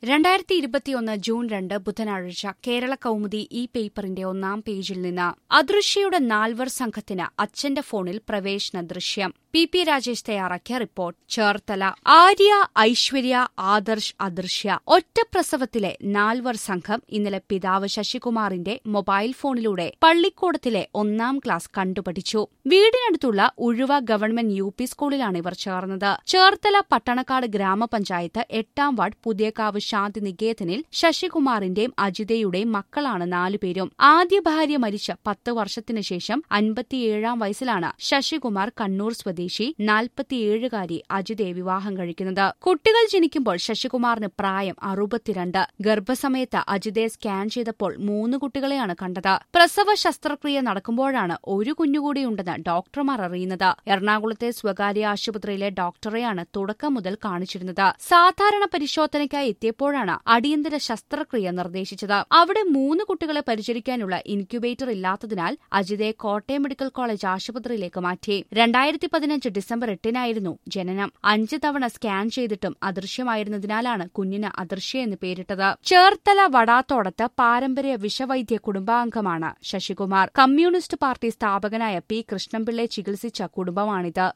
രണ്ടായിരത്തി ഇരുപത്തിയൊന്ന് ജൂൺ രണ്ട് ബുധനാഴ്ച കേരള കൗമുദി ഈ പേപ്പറിന്റെ ഒന്നാം പേജിൽ നിന്ന് അദൃശ്യയുടെ നാൽവർ സംഘത്തിന് അച്ഛന്റെ ഫോണിൽ പ്രവേശന ദൃശ്യം പി പി രാജേഷ് തയ്യാറാക്കിയ റിപ്പോർട്ട് ചേർത്തല ആര്യ ഐശ്വര്യ ആദർശ് അദൃശ്യ ഒറ്റ പ്രസവത്തിലെ നാൽവർ സംഘം ഇന്നലെ പിതാവ് ശശികുമാറിന്റെ മൊബൈൽ ഫോണിലൂടെ പള്ളിക്കൂടത്തിലെ ഒന്നാം ക്ലാസ് കണ്ടുപഠിച്ചു വീടിനടുത്തുള്ള ഉഴുവ ഗവൺമെന്റ് യു പി സ്കൂളിലാണ് ഇവർ ചേർന്നത് ചേർത്തല പട്ടണക്കാട് ഗ്രാമപഞ്ചായത്ത് എട്ടാം വാർഡ് പുതിയകാവ് ശാന്തി നികേതനിൽ ശശികുമാറിന്റെയും അജിതയുടെയും മക്കളാണ് നാലുപേരും ആദ്യ ഭാര്യ മരിച്ച പത്ത് വർഷത്തിനു ശേഷം അൻപത്തിയേഴാം വയസ്സിലാണ് ശശികുമാർ കണ്ണൂർ സ്വദേശി നാൽപ്പത്തിയേഴുകാരി അജിതയെ വിവാഹം കഴിക്കുന്നത് കുട്ടികൾ ജനിക്കുമ്പോൾ ശശികുമാറിന് പ്രായം അറുപത്തിരണ്ട് ഗർഭസമയത്ത് അജിതയെ സ്കാൻ ചെയ്തപ്പോൾ മൂന്ന് കുട്ടികളെയാണ് കണ്ടത് പ്രസവ ശസ്ത്രക്രിയ നടക്കുമ്പോഴാണ് ഒരു കുഞ്ഞുകൂടിയുണ്ടെന്ന് ഡോക്ടർമാർ അറിയുന്നത് എറണാകുളത്തെ സ്വകാര്യ ആശുപത്രിയിലെ ഡോക്ടറെയാണ് തുടക്കം മുതൽ കാണിച്ചിരുന്നത് സാധാരണ പരിശോധനയ്ക്കായി എത്തിയപ്പോഴാണ് അടിയന്തര ശസ്ത്രക്രിയ നിർദ്ദേശിച്ചത് അവിടെ മൂന്ന് കുട്ടികളെ പരിചരിക്കാനുള്ള ഇൻക്യുബേറ്റർ ഇല്ലാത്തതിനാൽ അജിതയെ കോട്ടയം മെഡിക്കൽ കോളേജ് ആശുപത്രിയിലേക്ക് മാറ്റി രണ്ടായിരത്തി പതിനഞ്ച് ഡിസംബർ എട്ടിനായിരുന്നു ജനനം അഞ്ച് തവണ സ്കാൻ ചെയ്തിട്ടും അദൃശ്യമായിരുന്നതിനാലാണ് കുഞ്ഞിന് അദൃശ്യ എന്ന് പേരിട്ടത് ചേർത്തല വടാത്തോടത്ത് പാരമ്പര്യ വിഷവൈദ്യ കുടുംബാംഗമാണ് ശശികുമാർ കമ്മ്യൂണിസ്റ്റ് പാർട്ടി സ്ഥാപകനായ പി കൃഷ്ണൻപിള്ളയെ ചികിത്സിച്ച കുടുംബമാണിത്